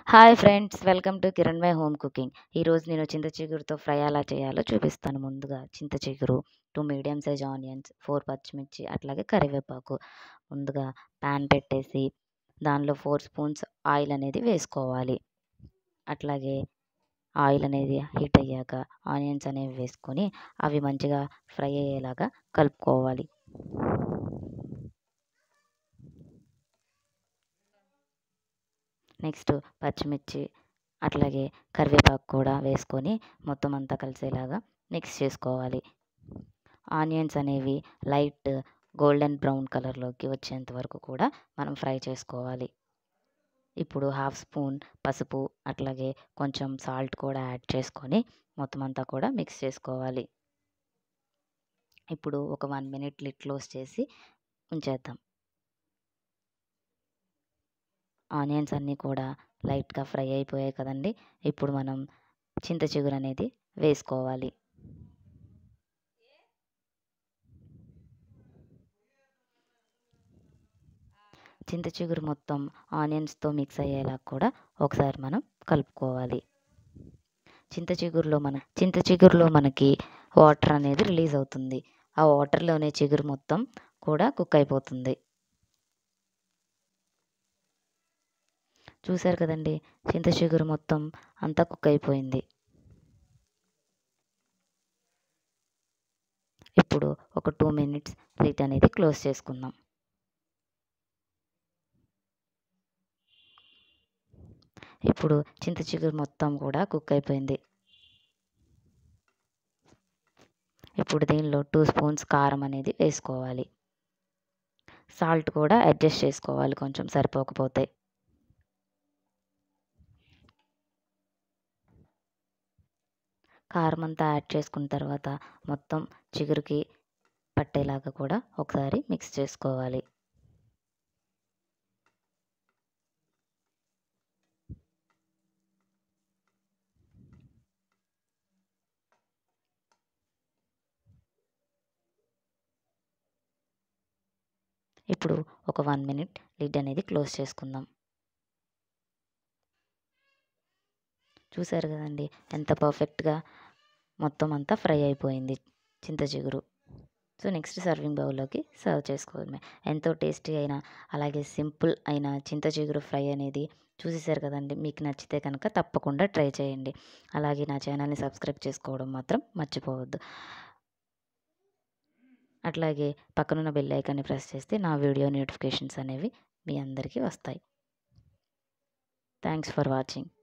hi friends welcome to Kiran my home cooking ఈరోజు నేను చింత చిగురుతో ఫ్రై ఎలా చేయాలో చూపిస్తాను ముందుగా చింత చిగురు two medium size onions four పచ్చిమిర్చి అట్లాగే కరివేపాకు ముందుగా ప్యాన్ పెట్టేసి దానిలో ఫోర్ స్పూన్స్ ఆయిల్ అనేది వేసుకోవాలి అట్లాగే ఆయిల్ అనేది హీట్ అయ్యాక ఆనియన్స్ అనేవి వేసుకొని అవి మంచిగా ఫ్రై అయ్యేలాగా కలుపుకోవాలి నెక్స్ట్ పచ్చిమిర్చి అట్లాగే కరివేపాకు కూడా వేసుకొని మొత్తం అంతా కలిసేలాగా మిక్స్ చేసుకోవాలి ఆనియన్స్ అనేవి లైట్ గోల్డెన్ బ్రౌన్ కలర్లోకి వచ్చేంత వరకు కూడా మనం ఫ్రై చేసుకోవాలి ఇప్పుడు హాఫ్ స్పూన్ పసుపు అట్లాగే కొంచెం సాల్ట్ కూడా యాడ్ చేసుకొని మొత్తం అంతా కూడా మిక్స్ చేసుకోవాలి ఇప్పుడు ఒక వన్ మినిట్ లిట్ క్లోజ్ చేసి ఉంచేద్దాం ఆనియన్స్ అన్నీ కూడా లైట్గా ఫ్రై అయిపోయాయి కదండి ఇప్పుడు మనం చింత చిగురు అనేది వేసుకోవాలి చింత చిగురు మొత్తం ఆనియన్స్తో మిక్స్ అయ్యేలా కూడా ఒకసారి మనం కలుపుకోవాలి చింత చిగురులో మన చింత చిగురులో మనకి వాటర్ అనేది రిలీజ్ అవుతుంది ఆ వాటర్లోనే చిగురు మొత్తం కూడా కుక్ అయిపోతుంది చూశారు కదండి చింత చిగురు మొత్తం అంతా కుక్ అయిపోయింది ఇప్పుడు ఒక టూ మినిట్స్ లిట్ అనేది క్లోజ్ చేసుకుందాం ఇప్పుడు చింత చిగురు మొత్తం కూడా కుక్ అయిపోయింది ఇప్పుడు దీనిలో టూ స్పూన్స్ కారం అనేది వేసుకోవాలి సాల్ట్ కూడా అడ్జస్ట్ చేసుకోవాలి కొంచెం సరిపోకపోతే కారం అంతా యాడ్ చేసుకున్న తర్వాత మొత్తం చిగురుకి పట్టేలాగా కూడా ఒకసారి మిక్స్ చేసుకోవాలి ఇప్పుడు ఒక వన్ మినిట్ లిడ్ అనేది క్లోజ్ చేసుకుందాం చూసారు కదండి ఎంత పర్ఫెక్ట్గా మొత్తం అంతా ఫ్రై అయిపోయింది చింత చిగురు సో నెక్స్ట్ సర్వింగ్ బౌల్లోకి సర్వ్ చేసుకోవడమే ఎంతో టేస్టీ అయిన అలాగే సింపుల్ అయిన చింత చిగురు ఫ్రై అనేది చూసేసారు కదండి మీకు నచ్చితే కనుక తప్పకుండా ట్రై చేయండి అలాగే నా ఛానల్ని సబ్స్క్రైబ్ చేసుకోవడం మాత్రం మర్చిపోవద్దు అట్లాగే పక్కనున్న బెల్ ఐకాన్ని ప్రెస్ చేస్తే నా వీడియో నోటిఫికేషన్స్ అనేవి మీ అందరికీ వస్తాయి థ్యాంక్స్ ఫర్ వాచింగ్